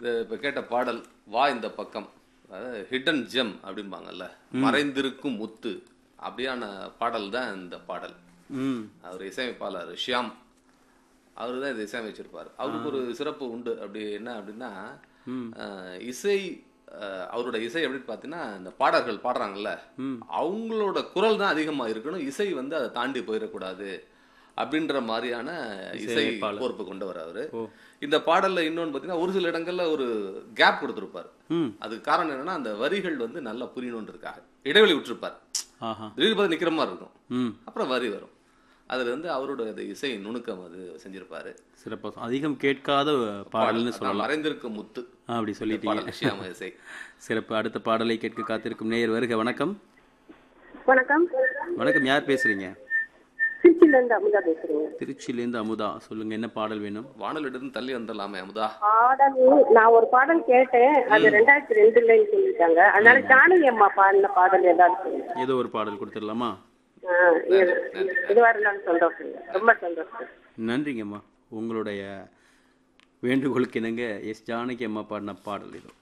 இது இப்போ கேட்ட பாடல் வா இந்த பக்கம் அதாவது ஹிடன் ஜெம் அப்படிம்பாங்கல்ல மறைந்திருக்கும் முத்து அப்படியான பாடல் தான் இந்த பாடல் ம் அவர் இசையமைப்பாளர் ஷியாம் அவர் தான் இதை இசையமைச்சிருப்பார் அவருக்கு ஒரு சிறப்பு உண்டு அப்படி என்ன அப்படின்னா அஹ், இசை அஹ், அவரோட இசை எப்படின்னு பார்த்தீங்கன்னா இந்த பாடல்கள் பாடுறாங்கல்ல அவங்களோட குரல் தான் அதிகமா இருக்கணும் இசை வந்து அதை தாண்டி போயிடக்கூடாது அப்படின்ற மாதிரியான இசை பொறுப்பு கொண்டவர் அவரு இந்த பாடல்ல இன்னொன்னு பார்த்தீங்கன்னா ஒரு சில இடங்கள்ல ஒரு கேப் கொடுத்துருப்பார் ம் அதுக்கு காரணம் என்னன்னா அந்த வரிகள் வந்து நல்லா புரியணுன்றதுக்காக இடைவெளி விட்டுருப்பார் ஆஹா திடீர்னு பார்த்து நிக்கிற மாதிரி இருக்கும் ம் அப்புறம் வரி வரும் அதுல இருந்து அவரோட இந்த இசை நுணுக்கம் அது செஞ்சிருப்பாரு சிறப்பாக அதிகம் கேட்காத பாடல்னு அதான் சொல்லலாம் மறைந்திருக்கும் முத்து ஆ, அப்படி சொல்லிட்டீங்க பாடல் ஷியாம இசை சிறப்பு அடுத்த பாடலை கேட்க காத்திருக்கும் நேயர் வருக வணக்கம் வணக்கம் வணக்கம் யார் பேசுறீங்க திருச்சியில இருந்து அமுதா பேசுறேங்க திருச்சியிலேருந்து அமுதா சொல்லுங்க என்ன பாடல் வேணும் வானலிருந்து தள்ளி வந்துடலாமே அமுதா பாடல் நான் ஒரு பாடல் கேட்டேன் அது ரெண்டாயிரத்தி ரெண்டுலன்னு சொல்லிட்டாங்க அதனால ஜானகி அம்மா பாடின பாடல் ஏதாவது சொல்லுங்க. ஏதோ ஒரு பாடல் கொடுத்துடலாமா ஆ, இது- இதுவா இருந்தாலும் சந்தோஷம் ரொம்ப சந்தோஷம் நன்றிங்கம்மா உங்களுடைய வேண்டுகோளுக்கு இணங்க எஸ் ஜானகி அம்மா பாடின பாடல் இதோ